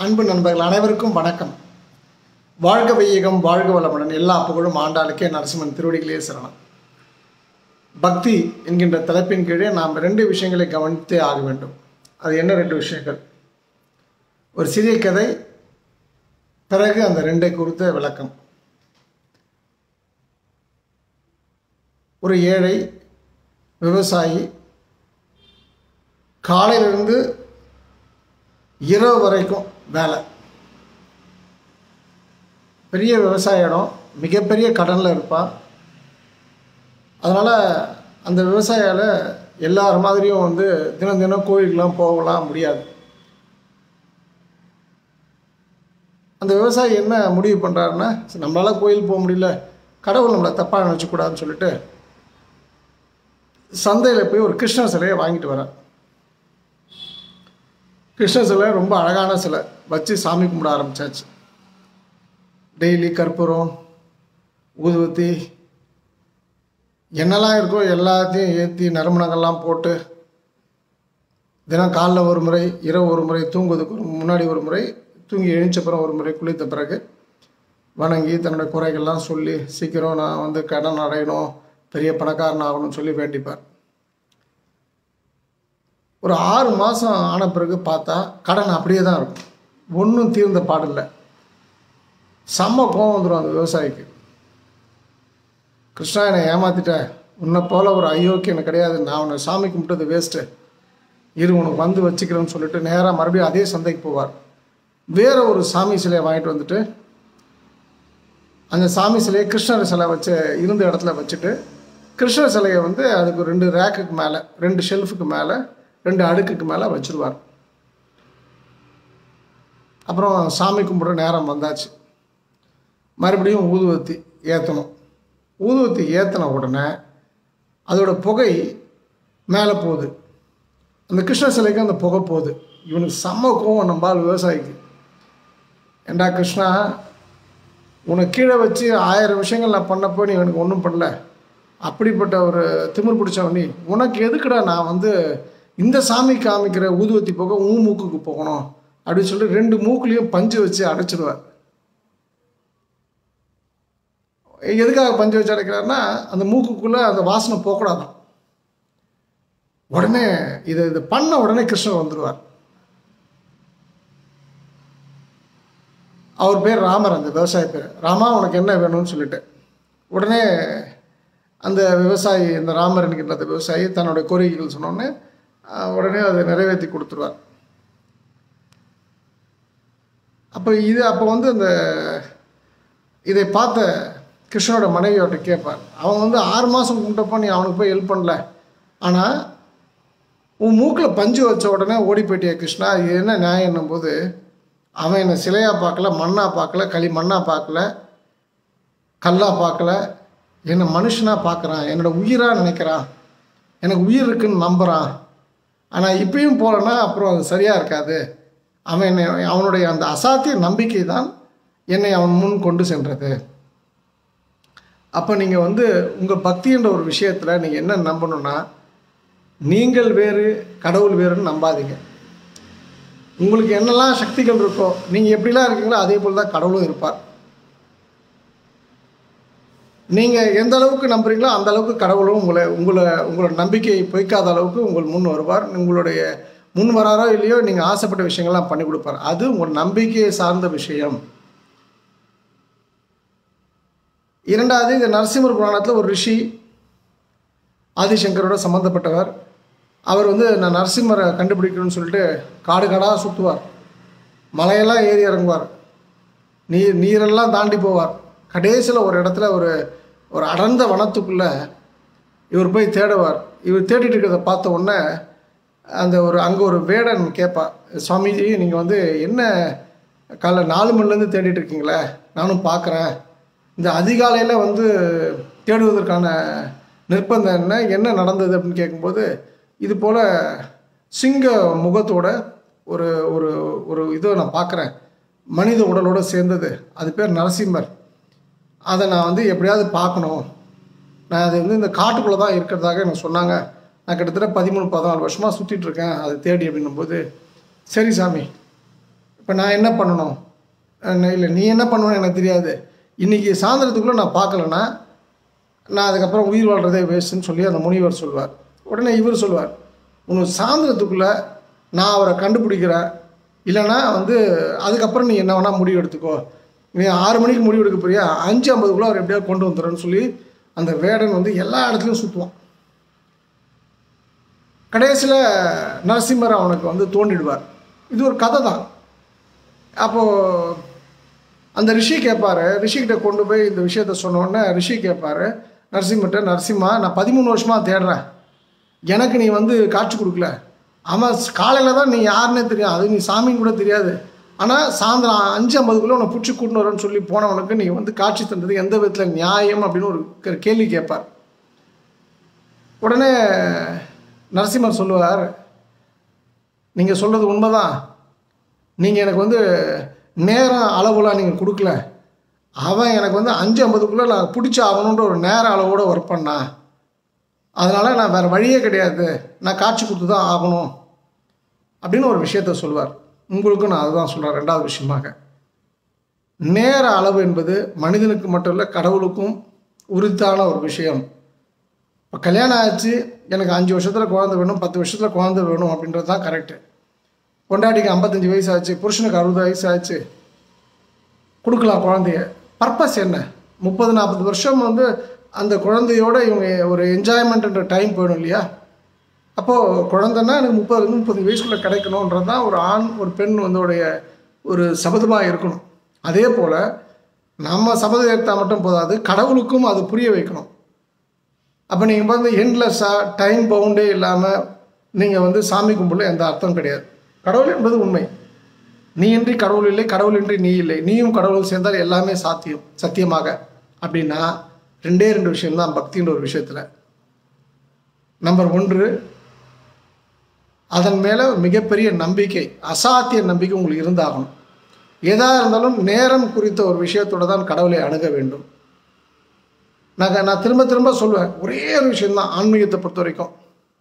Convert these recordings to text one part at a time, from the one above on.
அன்பு நண்பர்கள் அனைவருக்கும் வணக்கம் வாழ்க வையகம் வாழ்க வளமுடன் எல்லா புகழும் ஆண்டாளுக்கே நரசிம்மன் திருவடிகளே சரணம் பக்தி என்கின்ற தலைப்பின் கீழே நாம் ரெண்டு விஷயங்களை கவனித்தே ஆக வேண்டும் அது என்ன ரெண்டு விஷயங்கள் ஒரு சிறிய கதை பிறகு அந்த ரெண்டை குறித்த விளக்கம் ஒரு ஏழை விவசாயி காலையிலிருந்து இரவு வரைக்கும் வேலை பெரிய விவசாய இடம் மிகப்பெரிய கடனில் இருப்பான் அதனால் அந்த விவசாயியால் எல்லார் மாதிரியும் வந்து தினம் தினம் கோயிலுக்கெலாம் போகலாம் முடியாது அந்த விவசாயி என்ன முடிவு பண்ணுறாருன்னா சரி, நம்மளால கோயில் போக முடியல கடவுள் நம்மளை தப்பாக நினச்சக்கூடாதுன்னு சொல்லிட்டு சந்தையில் போய் ஒரு கிருஷ்ணர் சிலையை வாங்கிட்டு வரார் கிருஷ்ண சிலை ரொம்ப அழகான சிலை வச்சு சாமி கும்பிட ஆரம்பிச்சாச்சு டெய்லி கற்பூரம் ஊதுவத்தி என்னெல்லாம் இருக்கோ எல்லாத்தையும் ஏற்றி நறுமணங்கள்லாம் போட்டு தினம் காலைல ஒரு முறை இரவு ஒரு முறை தூங்குவதுக்கு ஒரு முன்னாடி ஒரு முறை தூங்கி எழுந்தப்புறம் ஒரு முறை குளித்த பிறகு வணங்கி தன்னுடைய குறைகள்லாம் சொல்லி சீக்கிரம் நான் வந்து கடன் அடையணும் பெரிய பணக்காரன் ஆகணும்னு சொல்லி வேண்டிப்பார் ஒரு ஆறு மாதம் ஆன பிறகு பார்த்தா கடன் அப்படியே தான் இருக்கும் ஒன்றும் தீர்ந்த பாடில்லை செம்ம கோவம் வந்துடும் அந்த விவசாயிக்கு கிருஷ்ணா என்னை ஏமாத்திட்ட உன்னை போல ஒரு அயோக்கியனை கிடையாது நான் உன்னை சாமி கும்பிட்டது வேஸ்ட்டு இரு உனக்கு வந்து வச்சுக்கிறேன்னு சொல்லிட்டு நேராக மறுபடியும் அதே சந்தைக்கு போவார் வேற ஒரு சாமி சிலையை வாங்கிட்டு வந்துட்டு அந்த சாமி சிலையை கிருஷ்ணர் சிலை வச்சு இருந்த இடத்துல வச்சுட்டு கிருஷ்ணர் சிலையை வந்து அதுக்கு ரெண்டு ரேக்குக்கு மேலே ரெண்டு ஷெல்ஃபுக்கு மேலே ரெண்டு அடுக்குக்கு மேலே வச்சுருவார் அப்புறம் சாமி கும்பிட நேரம் வந்தாச்சு மறுபடியும் ஊதுவத்தி ஏற்றணும் ஊதுவத்தி ஏற்றின உடனே அதோட புகை மேலே போகுது அந்த கிருஷ்ண சிலைக்கு அந்த புகை போகுது இவனுக்கு செம்ம கோவம் நம்பால் விவசாயிக்கு ஏண்டா கிருஷ்ணா உனக்கு கீழே வச்சு ஆயிரம் விஷயங்கள் நான் பண்ணப்போ நீ எனக்கு ஒன்றும் பண்ணல அப்படிப்பட்ட ஒரு திமிர் பிடிச்சவன் நீ உனக்கு எதுக்குடா நான் வந்து இந்த சாமி காமிக்கிற ஊதுவத்தி போக உன் மூக்குக்கு போகணும் அப்படின்னு சொல்லிட்டு ரெண்டு மூக்குலேயும் பஞ்சு வச்சு அடைச்சிடுவார் எதுக்காக பஞ்சு வச்சு அடைக்கிறாருன்னா அந்த மூக்குக்குள்ளே அந்த வாசனை போகக்கூடாதான் உடனே இதை இது பண்ண உடனே கிருஷ்ணர் வந்துடுவார் அவர் பேர் ராமர் அந்த விவசாய பேர் ராமா உனக்கு என்ன வேணும்னு சொல்லிட்டு உடனே அந்த விவசாயி இந்த ராமர் என்கின்ற அந்த விவசாயி தன்னுடைய கோரிக்கைகள் சொன்னோடனே ஆஹ், உடனே அதை நிறைவேற்றி கொடுத்துருவார் அப்போ இது அப்போ வந்து அந்த இதை பார்த்த கிருஷ்ணனோட மனைவியோட கேட்பார் அவன் வந்து ஆறு மாதம் கும்பிட்டப்போ நீ அவனுக்கு போய் ஹெல்ப் பண்ணல ஆனால் உன் மூக்கில் பஞ்சு வச்ச உடனே ஓடி போயிட்டியா கிருஷ்ணா இது என்ன நியாயம் என்னும்போது அவன் என்னை சிலையாக பார்க்கல மண்ணாக பார்க்கல களி மண்ணாக பார்க்கல கல்லாக பார்க்கல என்னை மனுஷனாக பார்க்குறான் என்னோட உயிராக நினைக்கிறான் எனக்கு உயிர் இருக்குன்னு நம்புகிறான் ஆனால் இப்பயும் போகலன்னா அப்புறம் அது சரியாக இருக்காது அவன் என்னை அவனுடைய அந்த அசாத்திய நம்பிக்கை தான் என்னை அவன் முன் கொண்டு சென்றது அப்போ நீங்கள் வந்து உங்கள் பக்தின்ற ஒரு விஷயத்தில் நீங்கள் என்ன நம்பணும்னா நீங்கள் வேறு கடவுள் வேறுன்னு நம்பாதீங்க உங்களுக்கு என்னெல்லாம் சக்திகள் இருக்கோ நீங்கள் எப்படிலாம் இருக்கீங்களோ அதே போல் தான் கடவுளும் இருப்பார் நீங்கள் எந்த அளவுக்கு நம்புறீங்களோ அந்த அளவுக்கு கடவுளும் உங்களை உங்களை உங்களோட நம்பிக்கையை பொய்க்காத அளவுக்கு உங்கள் முன் வருவார் உங்களுடைய முன் வராரோ இல்லையோ நீங்கள் ஆசைப்பட்ட விஷயங்கள்லாம் பண்ணி கொடுப்பார் அது உங்கள் நம்பிக்கையை சார்ந்த விஷயம் இரண்டாவது இந்த நரசிம்மர் புராணத்தில் ஒரு ரிஷி ஆதிசங்கரோட சம்மந்தப்பட்டவர் அவர் வந்து நான் நரசிம்மரை கண்டுபிடிக்கணும்னு சொல்லிட்டு காடு காடாக சுற்றுவார் மலையெல்லாம் ஏறி இறங்குவார் நீர் நீரெல்லாம் தாண்டி போவார் கடைசியில் ஒரு இடத்துல ஒரு ஒரு அடர்ந்த வனத்துக்குள்ளே இவர் போய் தேடுவார் இவர் தேடிட்டு இருக்கிறத பார்த்த உடனே அந்த ஒரு அங்கே ஒரு வேடன் கேட்பா சுவாமிஜி நீங்கள் வந்து என்ன காலைல நாலு மணிலேருந்து தேடிட்டு இருக்கீங்களே நானும் பார்க்குறேன் இந்த அதிகாலையில் வந்து தேடுவதற்கான நிர்பந்தம் என்ன என்ன நடந்தது அப்படின்னு கேட்கும்போது இது போல் சிங்க முகத்தோட ஒரு ஒரு ஒரு இதை நான் பார்க்குறேன் மனித உடலோட சேர்ந்தது அது பேர் நரசிம்மர் அதை நான் வந்து எப்படியாவது பார்க்கணும் நான் அது வந்து இந்த காட்டுக்குள்ளே தான் இருக்கிறதாக எனக்கு சொன்னாங்க நான் கிட்டத்தட்ட பதிமூணு பதினாலு வருஷமாக சுற்றிட்டு இருக்கேன் அதை தேடி அப்படின்னும் போது சரி சாமி இப்போ நான் என்ன பண்ணணும் அஹ் இல்லை நீ என்ன பண்ணுவேன்னு எனக்கு தெரியாது இன்றைக்கி சாயந்தரத்துக்குள்ளே நான் பார்க்கலன்னா நான் அதுக்கப்புறம் உயிர் வாழ்கிறதே வேஸ்ட்டுன்னு சொல்லி அந்த முனிவர் சொல்வார் உடனே இவர் சொல்வார் உனக்கு சாயந்தரத்துக்குள்ளே நான் அவரை கண்டுபிடிக்கிறேன் இல்லைன்னா வந்து அதுக்கப்புறம் நீ என்ன வேணால் முடிவு எடுத்துக்கோ நீ ஆறு மணிக்கு முடிவு எடுக்க போறியா அஞ்சு ஐம்பதுக்குள்ளே அவர் எப்படியாவது கொண்டு வந்துடுறேன்னு சொல்லி அந்த வேடன் வந்து எல்லா இடத்துலையும் சுற்றுவான் கடைசியில் நரசிம்மர் அவனுக்கு வந்து தோண்டிடுவார் இது ஒரு கதை தான் அப்போது அந்த ரிஷி கேட்பாரு ரிஷிக்கிட்ட கொண்டு போய் இந்த விஷயத்த சொன்ன உடனே ரிஷி கேட்பாரு நரசிம்மர்கிட்ட நரசிம்மா நான் பதிமூணு வருஷமாக தேடுறேன் எனக்கு நீ வந்து காட்சி கொடுக்கல ஆமாம் காலையில் தான் நீ யாருன்னே தெரியும் அது நீ சாமின்னு கூட தெரியாது ஆனால் சாயந்தரம் அஞ்சு ஐம்பதுக்குள்ளே உன்னை பிடிச்சி கூட்டின்னு வரேன்னு சொல்லி போனவனுக்கு நீ வந்து காட்சி தந்தது எந்த விதத்தில் நியாயம் அப்படின்னு ஒரு கே- கேள்வி கேட்பார் உடனே நரசிம்மர் சொல்லுவார் நீங்கள் சொல்கிறது உண்மைதான் நீங்கள் எனக்கு வந்து நேரம் அளவுலாம் நீங்கள் கொடுக்கல அவன் எனக்கு வந்து அஞ்சு ஐம்பதுக்குள்ளே நான் பிடிச்சி ஆகணுன்ற ஒரு நேர அளவோடு ஒர்க் பண்ணான் அதனால் நான் வேறு வழியே கிடையாது நான் காட்சி கொடுத்து தான் ஆகணும் அப்படின்னு ஒரு விஷயத்த சொல்லுவார் உங்களுக்கும் நான் அதுதான் சொல்கிறேன் ரெண்டாவது விஷயமாக நேர அளவு என்பது மனிதனுக்கு மட்டும் இல்லை கடவுளுக்கும் உரித்தான ஒரு விஷயம் இப்போ கல்யாணம் ஆச்சு எனக்கு அஞ்சு வருஷத்தில் குழந்தை வேணும் பத்து வருஷத்தில் குழந்தை வேணும் அப்படின்றது தான் கரெக்டு பொண்டாட்டிக்கு ஐம்பத்தஞ்சு வயசு ஆச்சு புருஷனுக்கு அறுபது வயசு ஆச்சு கொடுக்கலாம் குழந்தைய பர்பஸ் என்ன முப்பது நாற்பது வருஷம் வந்து அந்த குழந்தையோட இவங்க ஒரு என்ஜாய்மெண்ட்ன்ற டைம் போயிடும் இல்லையா அப்போது குழந்தைன்னா எனக்கு முப்பதுலேருந்து முப்பது வயசுக்குள்ளே கிடைக்கணுன்றது தான் ஒரு ஆண் ஒரு பெண் வந்து உடைய ஒரு சபதமாக இருக்கணும் அதே போல் நம்ம சபதம் எடுத்தால் மட்டும் போதாது கடவுளுக்கும் அது புரிய வைக்கணும் அப்போ நீங்கள் வந்து எண்ட்லெஸ்ஸாக டைம் பவுண்டே இல்லாமல் நீங்கள் வந்து சாமி கும்பிடல எந்த அர்த்தம் கிடையாது கடவுள் என்பது உண்மை நீ இன்றி கடவுள் இல்லை கடவுள் இன்றி நீ இல்லை நீயும் கடவுள் சேர்ந்தால் எல்லாமே சாத்தியம் சத்தியமாக அப்படின்னா ரெண்டே ரெண்டு விஷயம்தான் பக்தின்ற ஒரு விஷயத்தில் நம்பர் ஒன்று அதன் மேலே மிகப்பெரிய நம்பிக்கை அசாத்திய நம்பிக்கை உங்களுக்கு இருந்தாகணும் எதாக இருந்தாலும் நேரம் குறித்த ஒரு விஷயத்தோட தான் கடவுளை அணுக வேண்டும் நான் நான் திரும்ப திரும்ப சொல்லுவேன் ஒரே ஒரு விஷயம்தான் ஆன்மீகத்தை பொறுத்த வரைக்கும்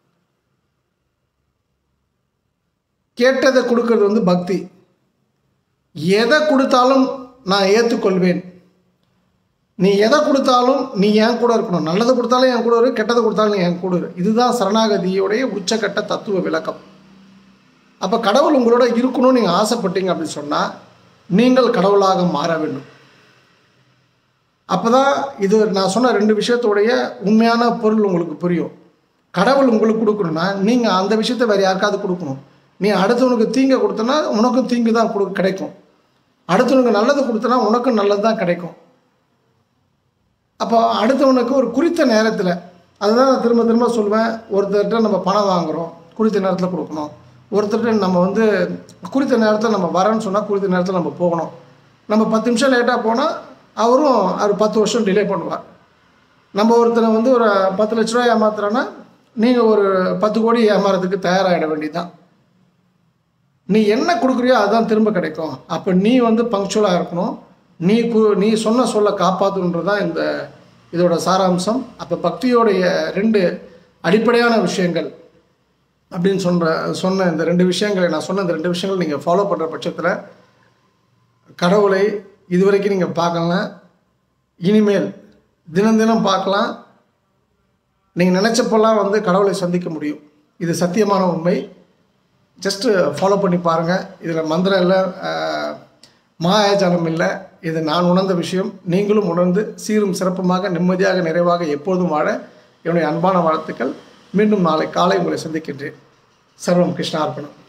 கேட்டதை கொடுக்கறது வந்து பக்தி எதை கொடுத்தாலும் நான் ஏற்றுக்கொள்வேன் நீ எதை கொடுத்தாலும் நீ என் கூட இருக்கணும் நல்லதை கொடுத்தாலும் என் கூட இரு கெட்டதை கொடுத்தாலும் நீ என் கூட இரு இதுதான் சரணாகதியோடைய உச்சக்கட்ட தத்துவ விளக்கம் அப்போ கடவுள் உங்களோட இருக்கணும்னு நீங்கள் ஆசைப்பட்டீங்க அப்படின்னு சொன்னால் நீங்கள் கடவுளாக மாற வேண்டும் அப்போ தான் இது நான் சொன்ன ரெண்டு விஷயத்தோடைய உண்மையான பொருள் உங்களுக்கு புரியும் கடவுள் உங்களுக்கு கொடுக்கணும்னா நீங்கள் அந்த விஷயத்தை வேறு யாருக்காவது கொடுக்கணும் நீ அடுத்தவனுக்கு தீங்கை கொடுத்தனா உனக்கும் தீங்கு தான் கொடு கிடைக்கும் அடுத்தவனுக்கு நல்லது கொடுத்தனா உனக்கும் நல்லது தான் கிடைக்கும் அப்போ அடுத்தவனுக்கு ஒரு குறித்த நேரத்தில் அதுதான் நான் திரும்ப திரும்ப சொல்லுவேன் ஒருத்தர்கிட்ட நம்ம பணம் வாங்குகிறோம் குறித்த நேரத்தில் கொடுக்கணும் ஒருத்தர்கிட்ட நம்ம வந்து குறித்த நேரத்தில் நம்ம வரேன்னு சொன்னால் குறித்த நேரத்தில் நம்ம போகணும் நம்ம பத்து நிமிஷம் லேட்டாக போனால் அவரும் அவர் பத்து வருஷம் டிலே பண்ணுவார் நம்ம ஒருத்தரை வந்து ஒரு பத்து லட்ச ரூபா ஏமாத்துறோன்னா நீங்கள் ஒரு பத்து கோடி ஏமாறதுக்கு தயாராகிட வேண்டியதுதான் நீ என்ன கொடுக்குறியோ அதுதான் திரும்ப கிடைக்கும் அப்போ நீ வந்து பங்க்சுவலாக இருக்கணும் நீ கு நீ சொன்ன சொல்ல காப்பாற்றணுன்றது தான் இந்த இதோட சாராம்சம் அப்போ பக்தியோடைய ரெண்டு அடிப்படையான விஷயங்கள் அப்படின்னு சொல்கிற சொன்ன இந்த ரெண்டு விஷயங்களை நான் சொன்ன இந்த ரெண்டு விஷயங்கள் நீங்கள் ஃபாலோ பண்ணுற பட்சத்தில் கடவுளை இதுவரைக்கும் நீங்கள் பார்க்கலாம் இனிமேல் தினம் தினம் பார்க்கலாம் நீங்கள் நினச்சப்பெல்லாம் வந்து கடவுளை சந்திக்க முடியும் இது சத்தியமான உண்மை ஜஸ்ட்டு ஃபாலோ பண்ணி பாருங்கள் இதில் மந்திரம் இல்லை ஆஹ், மாயாஜாலம் இல்லை இது நான் உணர்ந்த விஷயம் நீங்களும் உணர்ந்து சீரும் சிறப்புமாக நிம்மதியாக நிறைவாக எப்போதும் வாழ என்னுடைய அன்பான வாழ்த்துக்கள் மீண்டும் நாளை காலை உங்களை சந்திக்கின்றேன் சர்வம் கிருஷ்ணார்ப்பணம்